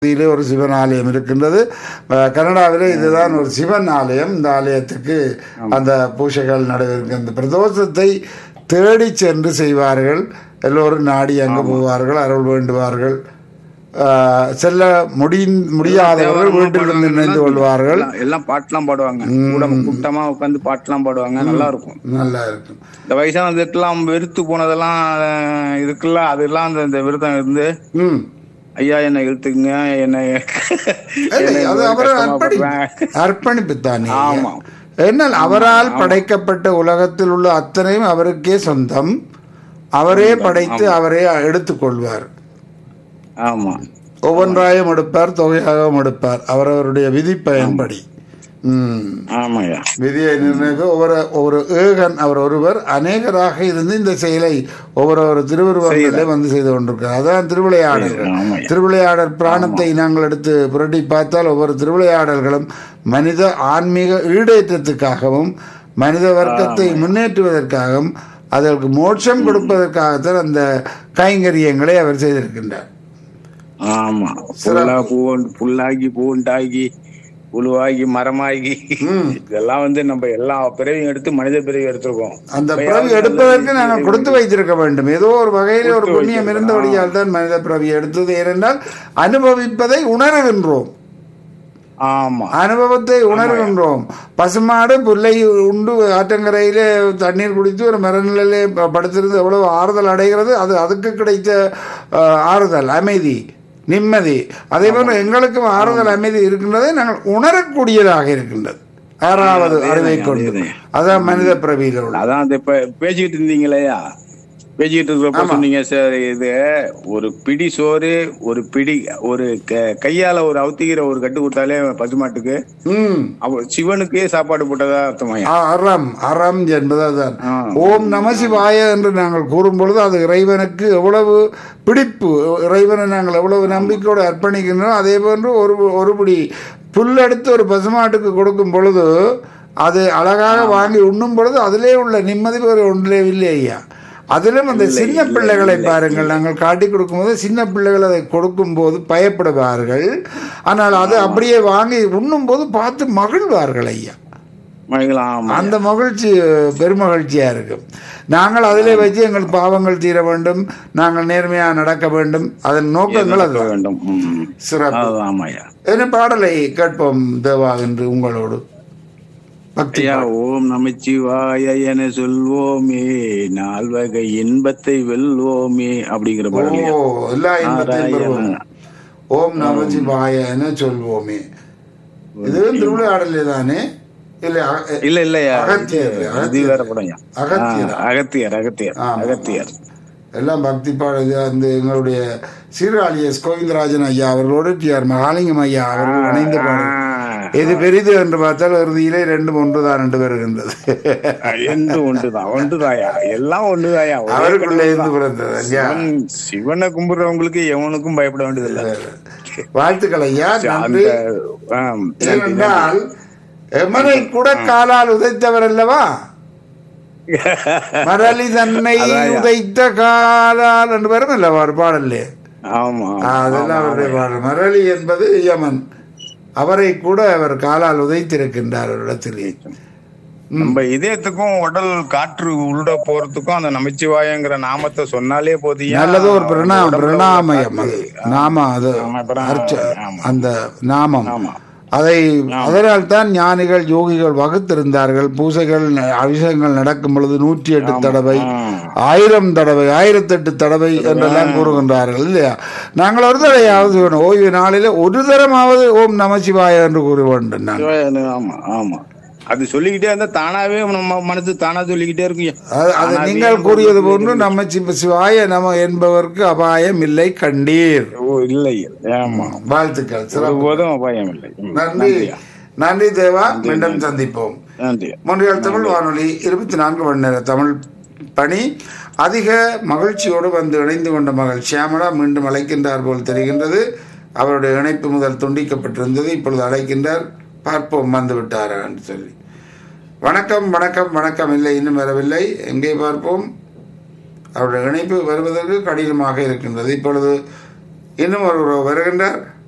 பகுதியிலே ஒரு சிவன் ஆலயம் இருக்கின்றது அஹ், கனடாவிலே இதுதான் ஒரு சிவன் ஆலயம் இந்த ஆலயத்துக்கு அந்த பூஜைகள் நடைபெறும் இந்த பிரதோஷத்தை தேடி சென்று செய்வார்கள் எல்லோரும் நாடி அங்கு போவார்கள் அருள் வேண்டுவார்கள் அஹ், செல்ல முடி முடியாதவர்கள் வீட்டிலிருந்து நினைந்து கொள்வார்கள் எல்லாம் எல்லாம் பாட்டுலாம் பாடுவாங்க கூட கூட்டமா உட்காந்து பாட்டுலாம் பாடுவாங்க நல்லா இருக்கும் நல்லா இருக்கும் இந்த வயசானதுக்கெல்லாம் வெறுத்து போனதெல்லாம் அஹ், இருக்குல்ல அதெல்லாம் அந்த இந்த விரதம் இருந்து ம் ஐயா என்னை இழுத்துக்குங்க என்னை இல்லை, என்னை அது ஒரு அவரை கஷ்டமா அர்ப்பணி படுறேன். அர்ப்பணிப்பு தானே ஆமா. என்ன அவரால் படைக்கப்பட்ட உலகத்தில் உள்ள அத்தனையும் அவருக்கே சொந்தம் அவரே படைத்து அவரே எடுத்துக்கொள்வார் ஆமா ஒவ்வொன்றாயும் எடுப்பார் தொகையாகவும் எடுப்பார் அவரவருடைய விதி பயன்படி ம். ஆமாய்யா விதியை நிர்ணயிக்க ஒவ்வொரு ஒவ்வொரு ஏகன் அவர் ஒருவர் அநேகராக இருந்து இந்த செயலை ஒவ்வொரு ஒரு திருவுருவங்களிலே வந்து செய்து கொண்டிருக்கிறார் அதான் திருவிளையாடல்கள் ஆமாய்யா திருவிளையாடல் பிராணத்தை நாங்கள் எடுத்து புரட்டி பார்த்தால் ஒவ்வொரு திருவிளையாடல்களும் மனித ஆன்மீக ஈடேற்றத்துக்காகவும் மனித வர்க்கத்தை முன்னேற்றுவதற்காகவும் அதற்கு மோட்சம் கொடுப்பதற்காகத்தான் அந்த கைங்கரியங்களை அவர் செய்திருக்கின்றார் ஆமா புல்லா பூவன் புல்லாகி பூண்டாகி புழுவாகி மரமாகி இதெல்லாம் வந்து நம்ம எல்லா பிறவியும் எடுத்து மனித பிறவி எடுத்திருக்கோம் அந்த பிறவி எடுப்பதற்கு நாங்கள் கொடுத்து வைத்திருக்க வேண்டும் ஏதோ ஒரு வகையில் ஒரு புண்ணியம் இருந்தபடியால் தான் மனித பிறவி எடுத்தது ஏனென்றால் அனுபவிப்பதை உணர்கின்றோம் ஆமா அனுபவத்தை உணர்கின்றோம் பசுமாடு புல்லை உண்டு ஆற்றங்கரையிலே தண்ணீர் குடித்து ஒரு மரநிலையிலே ப- படுத்திருந்து எவ்வளவு ஆறுதல் அடைகிறது அது அதுக்கு கிடைத்த அஹ், ஆறுதல் அமைதி நிம்மதி அதே போல எங்களுக்கும் ஆறுதல் அமைதி இருக்கின்றதை நாங்கள் உணரக்கூடியதாக இருக்கின்றது ஆறாவது அறிவை கொண்டு அதான் மனித பிரவியில் உள்ள அதான் அந்த இப்ப பேசிக்கிட்டு இருந்தீங்களேயா பேசிக்கிட்டு இருக்கிறப்ப சொன்னீங்க சார் இது ஒரு பிடி சோறு ஒரு பிடி ஒரு க- கையால ஒரு அவுத்திக்கிற ஒரு கட்டு கொடுத்தாலே பசுமாட்டுக்கு ம் அவ சிவனுக்கே சாப்பாடு போட்டதா அர்த்தமாயா அ- அறம் அறம் என்பது அதுதான் ஆ. ஓம் நம சிவாய என்று நாங்கள் கூறும் பொழுது அது இறைவனுக்கு எவ்வளவு பிடிப்பு இறைவனை நாங்கள் எவ்வளவு நம்பிக்கையோடு அர்ப்பணிக்கின்றோம் அதே போன்று ஒரு ஒருபடி புல் எடுத்து ஒரு பசுமாட்டுக்கு கொடுக்கும் பொழுது அது அழகாக வாங்கி உண்ணும் பொழுது அதிலே உள்ள நிம்மதி வேறு ஒன்றிலே இல்லை ஐயா அதிலும் அந்த சின்ன பிள்ளைகளை பாருங்கள் நாங்கள் காட்டி கொடுக்கும்போது சின்ன பிள்ளைகள் அதை கொடுக்கும்போது பயப்படுவார்கள் ஆனால் அது அப்படியே வாங்கி உண்ணும்போது பார்த்து மகிழ்வார்கள் ஐயா மகிழலாம் ஆமா அந்த மகிழ்ச்சி பெருமகிழ்ச்சியா இருக்கும் நாங்கள் அதிலே வச்சு எங்கள் பாவங்கள் தீர வேண்டும் நாங்கள் நேர்மையாக நடக்க வேண்டும் அதன் நோக்கங்கள் அது இருக்க வேண்டும் ம். சிறப்பு அது ஆமாய்யா என்ன பாடலை கேட்போம் தேவா என்று உங்களோடு பக்தி ஐயா ஓம் நமச்சிவாய என சொல்வோமே நால்வகை இன்பத்தை வெல்வோமே அப்படிங்கிற ஓ பாடல் ஐயா. எல்லா இன்பத்தையும் பெறுவோம் நாராயண. ஓம் நமச்சிவாய என சொல்வோமே இதுவும் திருவிளையாடலே தானே இல்லை அ- இல்ல இல்லையா அகத்தியர், இது அகத்தியர். வேற படம் ஐயா. அகத்தியர். ஆ, அகத்தியர் அகத்தியர் ஆமா. அகத்தியர் எல்லாம் பக்தி பாடல் அந்த எங்களுடைய சீர்காழி எஸ் கோவிந்தராஜன் ஐயா அவர்களோடு டி ஆர் மகாலிங்கம் ஐயா அவர்கள் இணைந்து பாடல் ஆ, எது பெரிது என்று பார்த்தால் இறுதியிலே ரெண்டும் ஒன்றுதான் ரெண்டு வருகின்றது என்று ஒன்றுதான் ஒன்றுதாயா எல்லாம் ஒன்றுதாயா ஒரே அவருக்குள்ளே கடவுள் இருந்து தான். பிறந்தது ஐயா சிவன் சிவனை கும்பிடுறவங்களுக்கு எவனுக்கும் பயப்பட வேண்டியதில்லை வாழ்த்துக்கள் ஐயா நன்றி அந்த ஆம், நன்றி, நன்றி. ஏனென்றால் எமனை கூட காலால் உதைத்தவர் அல்லவா மரளி தன்னை உதைத்த காலால் என்று வரும் அல்லவா ஒரு பாடல்லே ஆமா ஆ, அதெல்லாம் அவருடைய பாடல் மரளி என்பது யமன் அவரை கூட அவர் காலால் உதைத்திருக்கின்றார் ஒரு இடத்திலே நம்ம இதயத்துக்கும் உடல் காற்று உள்ள போறதுக்கும் அந்த நமச்சிவாயங்கிற நாமத்தை சொன்னாலே போதியா நல்லது ஒரு பிரணா பிரணாமயம் அது நாம அது ஆமா, பிரணா- அர்ச்ச ஆமா. அந்த நாமம் ஆமா அதை அதனால் தான் ஞானிகள் யோகிகள் வகுத்திருந்தார்கள் பூசைகள் அபிஷேகங்கள் நடக்கும் பொழுது நூற்றி எட்டு தடவை ஆயிரம் தடவை ஆயிரத்தெட்டு தடவை என்றெல்லாம் கூறுகின்றார்கள் இல்லையா நாங்கள் ஒரு தடவையாவது வேணும் ஓய்வு நாளிலே ஒரு தரமாவது ஓம் நமசிவாய என்று கூற வேண்டும் நான் சிவாயனு, ஆமா ஆமா அது சொல்லிக்கிட்டே இருந்தா தானாவே நம்ம மனசு தானா சொல்லிக்கிட்டே இருக்கும் அது- அது நீங்கள் கூறியது போன்று நம்ம சிவ- சிவாய நம என்பவருக்கு அபாயம் இல்லை கண்டீர் ஓ இல்லை ஆமா வாழ்த்துக்கள் சிறப்பு ஒருபோதும் அபாயம் இல்லை ம், நன்றி நன்றியா. நன்றி தேவா மீண்டும் சந்திப்போம் நன்றி மொழியால் தமிழ் வானொலி இருபத்தி நான்கு மணி நேர தமிழ் பணி அதிக மகிழ்ச்சியோடு வந்து இணைந்து கொண்ட மகள் ஷியாமலா மீண்டும் அழைக்கின்றார் போல் தெரிகின்றது அவருடைய இணைப்பு முதல் துண்டிக்கப்பட்டிருந்தது இப்பொழுது அழைக்கின்றார் பார்ப்போம் வந்து விட்டாரா என்று சொல்லி வணக்கம் வணக்கம் வணக்கம் இல்லை இன்னும் வரவில்லை எங்கே பார்ப்போம் அவருடைய இணைப்பு வருவதற்கு கடினமாக இருக்கின்றது இப்பொழுது இன்னும் ஒரு வருகின்றார்